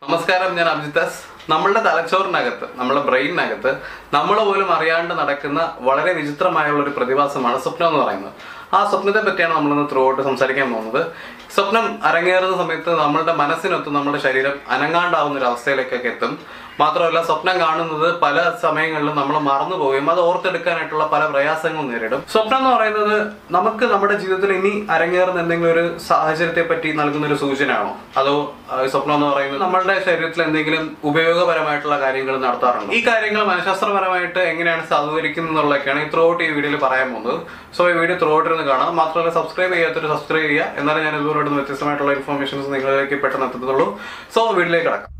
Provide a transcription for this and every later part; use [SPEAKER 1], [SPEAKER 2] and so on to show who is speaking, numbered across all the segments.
[SPEAKER 1] നമസ്കാരം ഞാൻ അഭിജിത്താസ് നമ്മളുടെ തലച്ചോറിനകത്ത് നമ്മുടെ ബ്രെയിനിനകത്ത് നമ്മൾ പോലും അറിയാണ്ട് നടക്കുന്ന വളരെ വിചിത്രമായുള്ള ഒരു പ്രതിഭാസമാണ് സ്വപ്നം എന്ന് പറയുന്നത് ആ സ്വപ്നത്തെ പറ്റിയാണ് നമ്മളിന്ന് ത്രൂ ഔട്ട് സംസാരിക്കാൻ പോകുന്നത് സ്വപ്നം അരങ്ങേറുന്ന സമയത്ത് നമ്മളുടെ മനസ്സിനൊത്ത് നമ്മുടെ ശരീരം അനങ്ങാണ്ടാവുന്ന ഒരു അവസ്ഥയിലേക്കൊക്കെ എത്തും മാത്രമല്ല സ്വപ്നം കാണുന്നത് പല സമയങ്ങളിലും നമ്മൾ മറന്നു പോവുകയും അത് ഓർത്തെടുക്കാനായിട്ടുള്ള പല പ്രയാസങ്ങളും നേരിടും സ്വപ്നം എന്ന് പറയുന്നത് നമുക്ക് നമ്മുടെ ജീവിതത്തിൽ ഇനി അരങ്ങേറുന്ന എന്തെങ്കിലും ഒരു സാഹചര്യത്തെ പറ്റി നൽകുന്ന ഒരു സൂചനയാണോ അതോ ആ, സ്വപ്നം എന്ന് പറയുന്നത് നമ്മളുടെ ശരീരത്തിൽ എന്തെങ്കിലും ഉപയോഗപരമായിട്ടുള്ള കാര്യങ്ങൾ നടത്താറുണ്ടോ ഈ കാര്യങ്ങൾ മനഃശാസ്ത്രപരമായിട്ട് എങ്ങനെയാണ് സാധൂകരിക്കുന്നത് എന്നുള്ളതൊക്കെയാണ് ഈ ത്രൂ ഔട്ട് ഈ വീഡിയോയിൽ പറയാൻ പോകുന്നത് സോ ഈ വീഡിയോ ത്രൂ ഔട്ട് ഇരുന്ന് കാണാം മാത്രമല്ല സബ്സ്ക്രൈബ് ചെയ്യാത്തൊരു സബ്സ്ക്രൈബ് ചെയ്യുക എന്നാലും ഞാൻ ഇതുപോലെ വ്യത്യസ്തമായിട്ടുള്ള ഇൻഫർമേഷൻസ് നിങ്ങളിലേക്ക് പെട്ടെന്ന് എത്തത്തുള്ളൂ സോ വീഡിയോയിലേക്ക് കിടക്കാം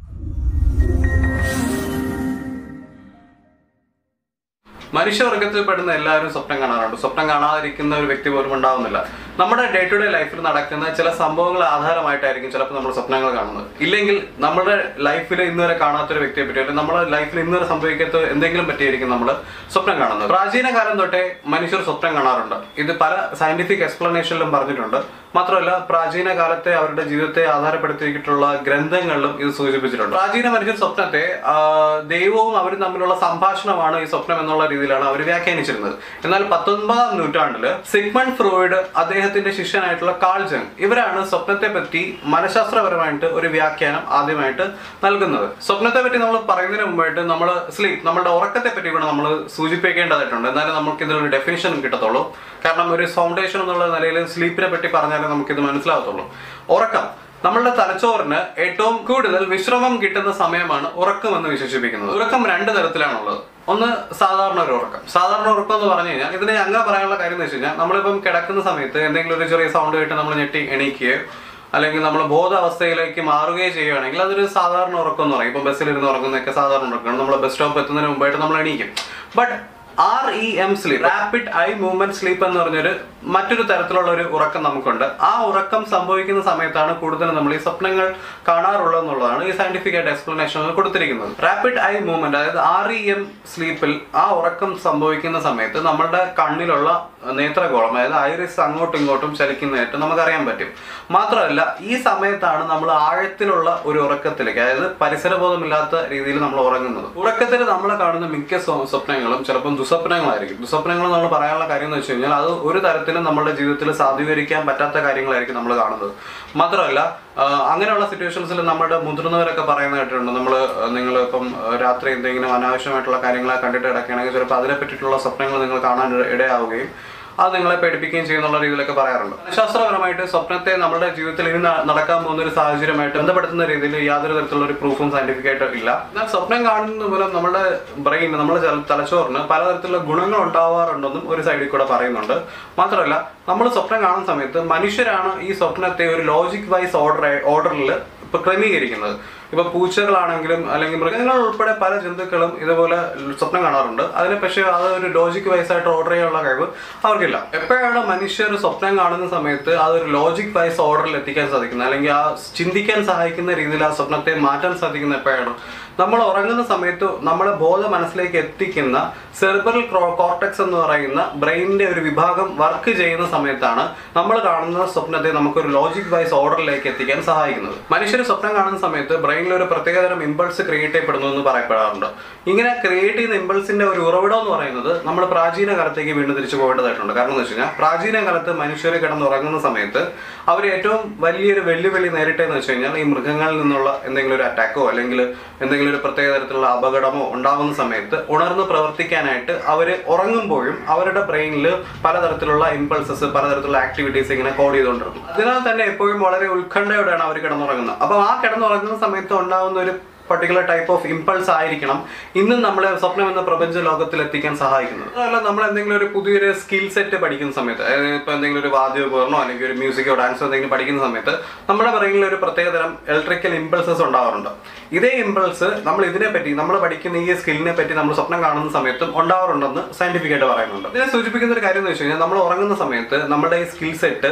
[SPEAKER 1] മനുഷ്യവർഗത്തിൽ പെടുന്ന എല്ലാവരും സ്വപ്നം കാണാറുണ്ട് സ്വപ്നം കാണാതിരിക്കുന്ന ഒരു വ്യക്തി പോലും ഉണ്ടാവുന്നില്ല നമ്മുടെ ഡേ ടു ഡേ ലൈഫിൽ നടക്കുന്ന ചില സംഭവങ്ങൾ ആധാരമായിട്ടായിരിക്കും ചിലപ്പോൾ നമ്മൾ സ്വപ്നങ്ങൾ കാണുന്നത് ഇല്ലെങ്കിൽ നമ്മുടെ ലൈഫിൽ ഇന്നുവരെ കാണാത്തൊരു വ്യക്തിയെ പറ്റി അല്ലെങ്കിൽ നമ്മുടെ ലൈഫിൽ ഇന്നുവരെ സംഭവിക്കാത്ത എന്തെങ്കിലും പറ്റിയായിരിക്കും നമ്മൾ സ്വപ്നം കാണുന്നത് പ്രാചീന കാലം തൊട്ടേ മനുഷ്യർ സ്വപ്നം കാണാറുണ്ട് ഇത് പല സയന്റിഫിക് എക്സ്പ്ലനേഷനിലും പറഞ്ഞിട്ടുണ്ട് മാത്രമല്ല പ്രാചീന കാലത്തെ അവരുടെ ജീവിതത്തെ ആധാരപ്പെടുത്തിയിട്ടുള്ള ഗ്രന്ഥങ്ങളിലും ഇത് സൂചിപ്പിച്ചിട്ടുണ്ട് പ്രാചീന മനുഷ്യർ സ്വപ്നത്തെ ആ, ദൈവവും അവരും തമ്മിലുള്ള സംഭാഷണമാണ് ഈ സ്വപ്നം എന്നുള്ള രീതിയിലാണ് അവർ വ്യാഖ്യാനിച്ചിരുന്നത് എന്നാൽ പത്തൊൻപതാം നൂറ്റാണ്ടില് സിഗ്മണ്ട് ഫ്രോയിഡ് അദ്ദേഹത്തിന്റെ ശിഷ്യനായിട്ടുള്ള കാൾ ജങ് ഇവരാണ് സ്വപ്നത്തെ പറ്റി മനഃശാസ്ത്രപരമായിട്ട് ഒരു വ്യാഖ്യാനം ആദ്യമായിട്ട് നൽകുന്നത് സ്വപ്നത്തെ പറ്റി നമ്മൾ പറയുന്നതിന് മുമ്പായിട്ട് നമ്മൾ സ്ലീപ്പ് നമ്മുടെ ഉറക്കത്തെ പറ്റി കൂടെ നമ്മൾ സൂചിപ്പിക്കേണ്ടതായിട്ടുണ്ട് എന്നാലും നമുക്ക് ഇതിലൊരു ഡെഫിനിഷൻ കിട്ടത്തുള്ളൂ കാരണം ഒരു ഫൗണ്ടേഷൻ എന്നുള്ള നിലയിൽ സ്ലീപ്പിനെ പറ്റി പറഞ്ഞാലേ നമുക്കിത് മനസ്സിലാകത്തുള്ളൂ ഉറക്കം നമ്മളുടെ തലച്ചോറിന് ഏറ്റവും കൂടുതൽ വിശ്രമം കിട്ടുന്ന സമയമാണ് ഉറക്കം എന്ന് വിശേഷിപ്പിക്കുന്നത് ഉറക്കം രണ്ട് തരത്തിലാണുള്ളത് ഒന്ന് സാധാരണ ഒരു ഉറക്കം സാധാരണ ഉറക്കം എന്ന് പറഞ്ഞു കഴിഞ്ഞാൽ ഇതിനെ അങ്ങനെ പറയാനുള്ള കാര്യം എന്ന് വെച്ച് കഴിഞ്ഞാൽ നമ്മളിപ്പം കിടക്കുന്ന സമയത്ത് എന്തെങ്കിലും ഒരു ചെറിയ സൗണ്ട് കേട്ട് നമ്മൾ ഞെട്ടി എണീക്കുകയോ അല്ലെങ്കിൽ നമ്മൾ ബോധാവസ്ഥയിലേക്ക് മാറുകയോ ചെയ്യുകയാണെങ്കിൽ അതൊരു സാധാരണ ഉറക്കം എന്ന് പറയും ഇപ്പം ബസ്സിലിരുന്ന് ഉറങ്ങുന്നതൊക്കെ സാധാരണ ഉറക്കമാണ് നമ്മൾ ബസ് സ്റ്റോപ്പ് എത്തുന്നതിന് മുമ്പായിട്ട് നമ്മൾ എണീക്കും but R E M sleep rapid eye movement sleep എന്ന് പറഞ്ഞൊരു മറ്റൊരു തരത്തിലുള്ള ഒരു ഉറക്കം നമുക്കുണ്ട് ആ ഉറക്കം സംഭവിക്കുന്ന സമയത്താണ് കൂടുതൽ നമ്മൾ ഈ സ്വപ്നങ്ങൾ കാണാറുള്ളത് എന്നുള്ളതാണ് ഈ സയന്റിഫിക് ആയിട്ട് എക്സ്പ്ലനേഷൻ കൊടുത്തിരിക്കുന്നത് റാപ്പിഡ് ഐ മൂവ്മെന്റ് അതായത് ആർ ഇ എം സ്ലീപ്പിൽ ആ ഉറക്കം സംഭവിക്കുന്ന സമയത്ത് നമ്മുടെ കണ്ണിലുള്ള നേത്രഗോളം അതായത് ഐറിസ് അങ്ങോട്ടും ഇങ്ങോട്ടും ചലിക്കുന്നതായിട്ട് നമുക്കറിയാൻ പറ്റും മാത്രമല്ല ഈ സമയത്താണ് നമ്മൾ ആഴത്തിലുള്ള ഒരു ഉറക്കത്തിലേക്ക് അതായത് പരിസരബോധമില്ലാത്ത രീതിയിൽ നമ്മൾ ഉറങ്ങുന്നത് ഉറക്കത്തിൽ നമ്മൾ കാണുന്ന മിക്ക സ്വ- സ്വപ്നങ്ങളും ചിലപ്പം ദുസ്വപ്നങ്ങളായിരിക്കും ദുസ്വപ്നങ്ങൾ നമ്മൾ പറയാനുള്ള കാര്യം എന്ന് വെച്ച് കഴിഞ്ഞാൽ അത് ഒരു തരത്തിലും നമ്മുടെ ജീവിതത്തിൽ സാധൂകരിക്കാൻ പറ്റാത്ത കാര്യങ്ങളായിരിക്കും നമ്മൾ കാണുന്നത് മാത്രമല്ല ആ, അങ്ങനെയുള്ള സിറ്റുവേഷൻസിൽ നമ്മുടെ മുതിർന്നവരൊക്കെ പറയുന്ന കേട്ടിട്ടുണ്ട് നമ്മൾ നിങ്ങൾ ഇപ്പം ആ, രാത്രി എന്തെങ്കിലും അനാവശ്യമായിട്ടുള്ള കാര്യങ്ങളെ കണ്ടിട്ട് കിടക്കുകയാണെങ്കിൽ ചിലപ്പോൾ അതിനെ പറ്റിയിട്ടുള്ള സ്വപ്നങ്ങൾ നിങ്ങൾ കാണാൻ ഇട- ഇടയാവുകയും അത് നിങ്ങളെ പേടിപ്പിക്കുകയും ചെയ്യുന്നുള്ള രീതിയിലൊക്കെ പറയാറുണ്ട് ശാസ്ത്രപരമായിട്ട് സ്വപ്നത്തെ നമ്മുടെ ജീവിതത്തിൽ ഇനി ന- നടക്കാൻ പോകുന്ന ഒരു സാഹചര്യമായിട്ട് ബന്ധപ്പെടുത്തുന്ന രീതിയിൽ യാതൊരു തരത്തിലുള്ള ഒരു പ്രൂഫും സയന്റിഫിക് ആയിട്ട് ഇല്ല എന്നാൽ സ്വപ്നം കാണുന്നത് മൂലം നമ്മുടെ ബ്രെയിൻ നമ്മുടെ ചല- തലച്ചോറിന് പലതരത്തിലുള്ള ഗുണങ്ങൾ ഉണ്ടാവാറുണ്ടെന്നും ഒരു സൈഡിൽ കൂടെ പറയുന്നുണ്ട് മാത്രമല്ല നമ്മൾ സ്വപ്നം കാണുന്ന സമയത്ത് മനുഷ്യരാണ് ഈ സ്വപ്നത്തെ ഒരു ലോജിക് വൈസ് ഓർഡർ ഓർഡറിൽ ഇപ്പൊ ക്രമീകരിക്കുന്നത് ഇപ്പൊ പൂച്ചകളാണെങ്കിലും അല്ലെങ്കിൽ മൃഗങ്ങൾ ഉൾപ്പെടെ പല ജന്തുക്കളും ഇതുപോലെ സ്വപ്നം കാണാറുണ്ട് അതിനെ പക്ഷേ അത് ഒരു ലോജിക് വൈസ് ആയിട്ട് ഓർഡർ ചെയ്യാനുള്ള കഴിവ് അവർക്കില്ല എപ്പോഴാണ് മനുഷ്യർ സ്വപ്നം കാണുന്ന സമയത്ത് അതൊരു ലോജിക് വൈസ് ഓർഡറിൽ എത്തിക്കാൻ സാധിക്കുന്നത് അല്ലെങ്കിൽ ആ ചിന്തിക്കാൻ സഹായിക്കുന്ന രീതിയിൽ ആ സ്വപ്നത്തെ മാറ്റാൻ സാധിക്കുന്ന എപ്പോഴാണ് നമ്മൾ ഉറങ്ങുന്ന സമയത്ത് നമ്മുടെ ബോധ മനസ്സിലേക്ക് എത്തിക്കുന്ന സെർബറൽ കോർട്ടക്സ് എന്ന് പറയുന്ന ബ്രെയിനിന്റെ ഒരു വിഭാഗം വർക്ക് ചെയ്യുന്ന സമയത്താണ് നമ്മൾ കാണുന്ന സ്വപ്നത്തെ നമുക്കൊരു ലോജിക് വൈസ് ഓർഡറിലേക്ക് എത്തിക്കാൻ സഹായിക്കുന്നത് മനുഷ്യർ സ്വപ്നം കാണുന്ന സമയത്ത് ബ്രെയിനിൽ ഒരു പ്രത്യേകതരം ഇമ്പൾസ് ക്രിയേറ്റ് ചെയ്യപ്പെടുന്നു എന്ന് പറയപ്പെടാറുണ്ട് ഇങ്ങനെ ക്രിയേറ്റ് ചെയ്യുന്ന ഇമ്പൾസിന്റെ ഒരു ഉറവിടം എന്ന് പറയുന്നത് നമ്മൾ പ്രാചീന കാലത്തേക്ക് വീണ്ടും തിരിച്ചു പോകേണ്ടതായിട്ടുണ്ട് കാരണം എന്ന് വെച്ച് കഴിഞ്ഞാൽ പ്രാചീന കാലത്ത് മനുഷ്യർ കിടന്നുറങ്ങുന്ന സമയത്ത് അവർ ഏറ്റവും വലിയൊരു വെല്ലുവിളി നേരിട്ടെന്ന് വെച്ച് കഴിഞ്ഞാൽ ഈ മൃഗങ്ങളിൽ നിന്നുള്ള എന്തെങ്കിലും ഒരു അറ്റാക്കോ അല്ലെങ്കിൽ എന്തെങ്കിലും ഒരു പ്രത്യേക തരത്തിലുള്ള അപകടമോ ഉണ്ടാകുന്ന സമയത്ത് ഉണർന്ന് പ്രവർത്തിക്കാനായിട്ട് അവർ ഉറങ്ങുമ്പോഴും അവരുടെ ബ്രെയിനിൽ പലതരത്തിലുള്ള ഇമ്പൾസസ് പലതരത്തിലുള്ള ആക്ടിവിറ്റീസ് ഇങ്ങനെ കോഡ് ചെയ്തുകൊണ്ടിരുന്നു അതിനാൽ തന്നെ എപ്പോഴും വളരെ ഉത്കണ്ഠയോടെയാണ് അവർ കിടന്നുറങ്ങുന്നത് അപ്പോൾ ആ കിടന്നുറങ്ങുന്ന സമയത്ത് ഉണ്ടാകുന്ന ഒരു പർട്ടിക്കുലർ ടൈപ്പ് ഓഫ് ഇമ്പൾസ് ആയിരിക്കണം ഇന്നും നമ്മളെ സ്വപ്നം എന്ന പ്രപഞ്ച ലോകത്തിൽ എത്തിക്കാൻ സഹായിക്കുന്നത് അതല്ല നമ്മൾ എന്തെങ്കിലും ഒരു പുതിയൊരു സ്കിൽ സെറ്റ് പഠിക്കുന്ന സമയത്ത് അതായത് ഇപ്പോൾ എന്തെങ്കിലും ഒരു വാദ്യോപകരണമോ അല്ലെങ്കിൽ ഒരു മ്യൂസിക്കോ ഡാൻസോ എന്തെങ്കിലും പഠിക്കുന്ന സമയത്ത് നമ്മുടെ ബ്രെയിനിൽ ഒരു പ്രത്യേകതരം ഇലക്ട്രിക്കൽ ഇമ്പൾസസ് ഉണ്ടാവാറുണ്ട് ഇതേ ഇമ്പൾസ് നമ്മൾ ഇതിനെ പറ്റി നമ്മൾ പഠിക്കുന്ന ഈ സ്കില്ലിനെ പറ്റി നമ്മൾ സ്വപ്നം കാണുന്ന സമയത്തും ഉണ്ടാവാറുണ്ടെന്ന് സയന്റിഫിക് ആയിട്ട് പറയുന്നുണ്ട് ഇതിനെ സൂചിപ്പിക്കുന്ന ഒരു കാര്യം എന്ന് വെച്ച് കഴിഞ്ഞാൽ നമ്മൾ ഉറങ്ങുന്ന സമയത്ത് നമ്മുടെ ഈ സ്കിൽ സെറ്റ്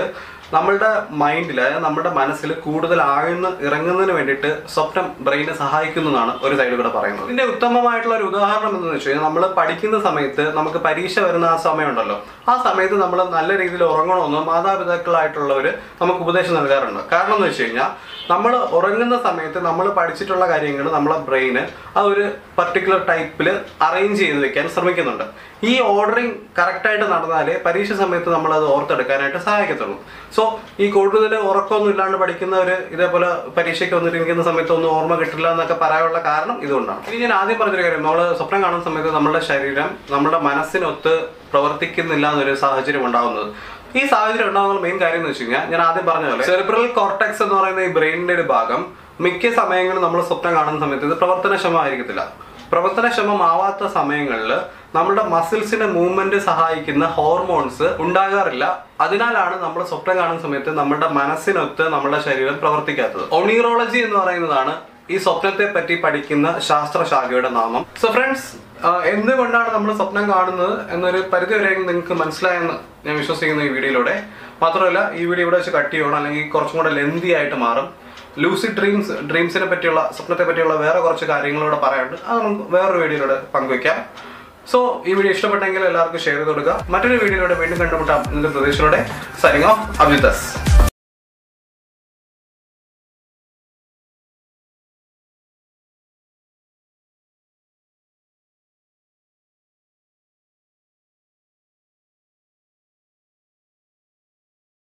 [SPEAKER 1] നമ്മളുടെ മൈൻഡിൽ അതായത് നമ്മുടെ മനസ്സിൽ കൂടുതൽ ആഴ്ന്ന് ഇറങ്ങുന്നതിന് വേണ്ടിയിട്ട് സ്വപ്നം ബ്രെയിനെ സഹായിക്കുന്നതാണ് ഒരു സൈഡിൽ കൂടെ പറയുന്നത് ഇതിന്റെ ഉത്തമമായിട്ടുള്ള ഒരു ഉദാഹരണം എന്താണെന്ന് വെച്ച് കഴിഞ്ഞാൽ നമ്മൾ പഠിക്കുന്ന സമയത്ത് നമുക്ക് പരീക്ഷ വരുന്ന ആ സമയമുണ്ടല്ലോ ആ സമയത്ത് നമ്മൾ നല്ല രീതിയിൽ ഉറങ്ങണമെന്ന് മാതാപിതാക്കളായിട്ടുള്ളവർ നമുക്ക് ഉപദേശം നൽകാറുണ്ട് കാരണം എന്ന് വെച്ച് കഴിഞ്ഞാൽ നമ്മൾ ഉറങ്ങുന്ന സമയത്ത് നമ്മൾ പഠിച്ചിട്ടുള്ള കാര്യങ്ങൾ നമ്മളെ ബ്രെയിന് ആ ഒരു പർട്ടിക്കുലർ ടൈപ്പിൽ അറേഞ്ച് ചെയ്ത് വെക്കാൻ ശ്രമിക്കുന്നുണ്ട് ഈ ഓർഡറിങ് കറക്റ്റായിട്ട് നടന്നാലേ പരീക്ഷ സമയത്ത് നമ്മൾ അത് ഓർത്തെടുക്കാനായിട്ട് സഹായിക്കത്തുള്ളൂ സോ ഈ കൂടുതൽ ഉറക്കമൊന്നും ഇല്ലാണ്ട് പഠിക്കുന്നവർ ഇതേപോലെ പരീക്ഷയ്ക്ക് വന്നിരിക്കുന്ന സമയത്ത് ഒന്നും ഓർമ്മ കിട്ടില്ല എന്നൊക്കെ പറയാനുള്ള കാരണം ഇതുകൊണ്ടാണ് ഇനി ഞാൻ ആദ്യം പറഞ്ഞൊരു കാര്യം നമ്മൾ സ്വപ്നം കാണുന്ന സമയത്ത് നമ്മുടെ ശരീരം നമ്മുടെ മനസ്സിനൊത്ത് പ്രവർത്തിക്കുന്നില്ല എന്നൊരു സാഹചര്യം ഉണ്ടാകുന്നത് ഈ സാഹചര്യം ഉണ്ടാകുന്ന മെയിൻ കാര്യം എന്ന് വെച്ച് കഴിഞ്ഞാൽ ഞാൻ ആദ്യം പറഞ്ഞ പോലെ സെറിബ്രൽ കോർട്ടെക്സ് എന്ന് പറയുന്ന ഈ ബ്രെയിനിന്റെ ഒരു ഭാഗം മിക്ക സമയങ്ങളിൽ നമ്മൾ സ്വപ്നം കാണുന്ന സമയത്ത് ഇത് പ്രവർത്തനക്ഷമമായിരിക്കത്തില്ല പ്രവർത്തനക്ഷമമാവാത്ത സമയങ്ങളിൽ നമ്മുടെ മസിൽസിന്റെ മൂവ്മെന്റ് സഹായിക്കുന്ന ഹോർമോൺസ് ഉണ്ടാകാറില്ല അതിനാലാണ് നമ്മൾ സ്വപ്നം കാണുന്ന സമയത്ത് നമ്മുടെ മനസ്സിനൊത്ത് നമ്മുടെ ശരീരം പ്രവർത്തിക്കാത്തത് ഒണീറോളജി എന്ന് പറയുന്നതാണ് ഈ സ്വപ്നത്തെ പറ്റി പഠിക്കുന്ന ശാസ്ത്രശാഖയുടെ നാമം സോ ഫ്രണ്ട്സ് എന്തുകൊണ്ടാണ് നമ്മൾ സ്വപ്നം കാണുന്നത് എന്നൊരു പരിധി വരെയെങ്കിലും നിങ്ങൾക്ക് മനസ്സിലായെന്ന് ഞാൻ വിശ്വസിക്കുന്ന ഈ വീഡിയോയിലൂടെ മാത്രമല്ല ഈ വീഡിയോ ഇവിടെ വെച്ച് കട്ട് ചെയ്യണം അല്ലെങ്കിൽ കുറച്ചും കൂടെ ലെന്തി ആയിട്ട് മാറും ലൂസി ഡ്രീംസ് ഡ്രീംസിനെ പറ്റിയുള്ള സ്വപ്നത്തെ പറ്റിയുള്ള വേറെ കുറച്ച് കാര്യങ്ങളൂടെ പറയാനുണ്ട് അത് നമുക്ക് വേറൊരു വീഡിയോയിലൂടെ പങ്കുവയ്ക്കാം സോ ഈ വീഡിയോ ഇഷ്ടപ്പെട്ടെങ്കിൽ എല്ലാവർക്കും ഷെയർ ചെയ്ത് കൊടുക്കുക മറ്റൊരു വീഡിയോയിലൂടെ വീണ്ടും കണ്ടുമുട്ടാം എന്നൊരു പ്രതീക്ഷയോടെ സൈനിങ് ഓഫ് അഭിതസ്